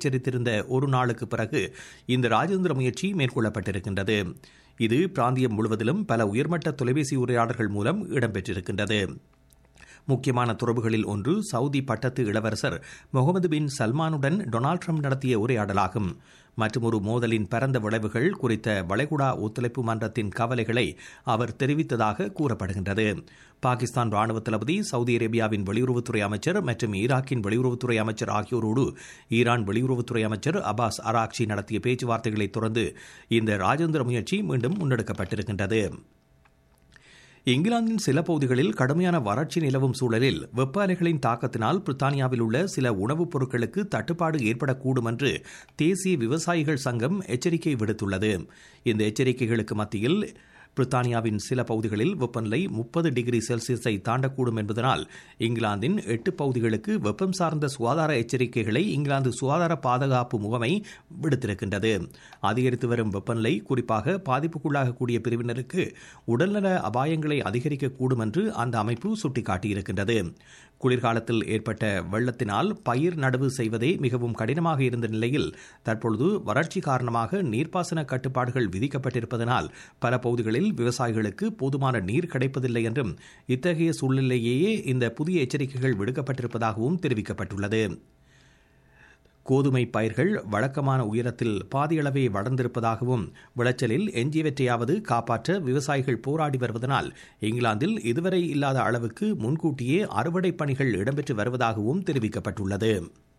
எச்சரித்திருந்த ஒரு நாளுக்கு பிறகு இந்த ராஜேந்திர முயற்சி மேற்கொள்ளப்பட்டிருக்கின்றது இது பிராந்தியம் முழுவதிலும் பல உயர்மட்ட தொலைபேசி உரையாடல்கள் மூலம் இடம்பெற்றிருக்கின்றது முக்கியமான துறவுகளில் ஒன்று சவுதி பட்டத்து இளவரசர் முகமது பின் சல்மானுடன் டொனால்ட் ட்ரம்ப் நடத்திய உரையாடலாகும் மற்றும் ஒரு மோதலின் பரந்த விளைவுகள் குறித்த வளைகுடா ஒத்துழைப்பு மன்றத்தின் கவலைகளை அவர் தெரிவித்ததாக கூறப்படுகின்றது பாகிஸ்தான் ராணுவ தளபதி சவுதி அரேபியாவின் வெளியுறவுத்துறை அமைச்சர் மற்றும் ஈராக்கின் வெளியுறவுத்துறை அமைச்சர் ஆகியோரோடு ஈரான் வெளியுறவுத்துறை அமைச்சர் அபாஸ் அராக்சி நடத்திய பேச்சுவார்த்தைகளை தொடர்ந்து இந்த ராஜேந்திர முயற்சி மீண்டும் முன்னெடுக்கப்பட்டிருக்கின்றது இங்கிலாந்தின் சில பகுதிகளில் கடுமையான வறட்சி நிலவும் சூழலில் வெப்ப அலைகளின் தாக்கத்தினால் பிரித்தானியாவில் உள்ள சில உணவுப் பொருட்களுக்கு தட்டுப்பாடு ஏற்படக்கூடும் என்று தேசிய விவசாயிகள் சங்கம் எச்சரிக்கை விடுத்துள்ளது இந்த எச்சரிக்கைகளுக்கு மத்தியில் பிரித்தானியாவின் சில பகுதிகளில் வெப்பநிலை முப்பது டிகிரி செல்சியஸை தாண்டக்கூடும் என்பதனால் இங்கிலாந்தின் எட்டு பகுதிகளுக்கு வெப்பம் சார்ந்த சுகாதார எச்சரிக்கைகளை இங்கிலாந்து சுகாதார பாதுகாப்பு முகமை விடுத்திருக்கின்றது அதிகரித்து வரும் வெப்பநிலை குறிப்பாக பாதிப்புக்குள்ளாகக்கூடிய பிரிவினருக்கு உடல்நல அபாயங்களை அதிகரிக்கக்கூடும் என்று அந்த அமைப்பு சுட்டிக்காட்டியிருக்கின்றது குளிர்காலத்தில் ஏற்பட்ட வெள்ளத்தினால் பயிர் நடவு செய்வதே மிகவும் கடினமாக இருந்த நிலையில் தற்பொழுது வறட்சி காரணமாக நீர்ப்பாசன கட்டுப்பாடுகள் விதிக்கப்பட்டிருப்பதனால் பல பகுதிகளில் விவசாயிகளுக்கு போதுமான நீர் கிடைப்பதில்லை என்றும் இத்தகைய சூழ்நிலையே இந்த புதிய எச்சரிக்கைகள் விடுக்கப்பட்டிருப்பதாகவும் தெரிவிக்கப்பட்டுள்ளது கோதுமை பயிர்கள் வழக்கமான உயரத்தில் பாதியளவே வளர்ந்திருப்பதாகவும் விளைச்சலில் எஞ்சியவற்றையாவது காப்பாற்ற விவசாயிகள் போராடி வருவதனால் இங்கிலாந்தில் இதுவரை இல்லாத அளவுக்கு முன்கூட்டியே அறுவடை பணிகள் இடம்பெற்று வருவதாகவும் தெரிவிக்கப்பட்டுள்ளது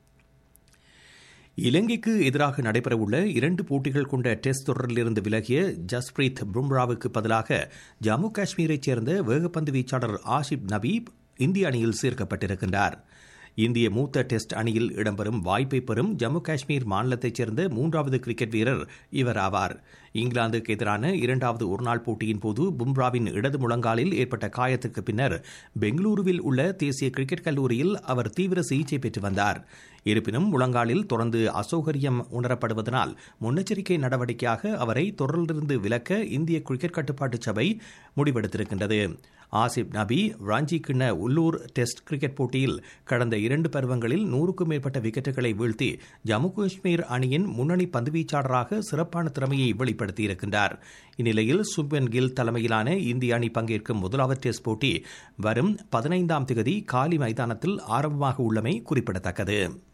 இலங்கைக்கு எதிராக நடைபெறவுள்ள இரண்டு போட்டிகள் கொண்ட டெஸ்ட் தொடரிலிருந்து விலகிய ஜஸ்பிரீத் பும்ராவுக்கு பதிலாக ஜம்மு காஷ்மீரைச் சேர்ந்த வேகப்பந்து வீச்சாளர் ஆஷிப் நபீப் இந்திய அணியில் சேர்க்கப்பட்டிருக்கின்றார் இந்திய மூத்த டெஸ்ட் அணியில் இடம்பெறும் வாய்ப்பை பெறும் ஜம்மு காஷ்மீர் மாநிலத்தைச் சேர்ந்த மூன்றாவது கிரிக்கெட் வீரர் இவர் ஆவார் இங்கிலாந்துக்கு எதிரான இரண்டாவது ஒருநாள் போட்டியின் போது பும்ராவின் இடது முழங்காலில் ஏற்பட்ட காயத்திற்கு பின்னர் பெங்களூருவில் உள்ள தேசிய கிரிக்கெட் கல்லூரியில் அவர் தீவிர சிகிச்சை பெற்று வந்தார் இருப்பினும் முழங்காலில் தொடர்ந்து அசௌகரியம் உணரப்படுவதனால் முன்னெச்சரிக்கை நடவடிக்கையாக அவரை தொடரிலிருந்து விலக்க இந்திய கிரிக்கெட் கட்டுப்பாட்டு சபை முடிவெடுத்திருக்கின்றது ஆசிப் நபி ராஞ்சி கிண்ண உள்ளூர் டெஸ்ட் கிரிக்கெட் போட்டியில் கடந்த இரண்டு பருவங்களில் நூறுக்கும் மேற்பட்ட விக்கெட்டுகளை வீழ்த்தி ஜம்மு காஷ்மீர் அணியின் முன்னணி பந்துவீச்சாளராக சிறப்பான திறமையை வெளிப்படுத்தியிருக்கின்றார் இந்நிலையில் சுப்மன் கில் தலைமையிலான இந்திய அணி பங்கேற்கும் முதலாவது டெஸ்ட் போட்டி வரும் பதினைந்தாம் தேதி காலி மைதானத்தில் ஆரம்பமாக உள்ளமை குறிப்பிடத்தக்கது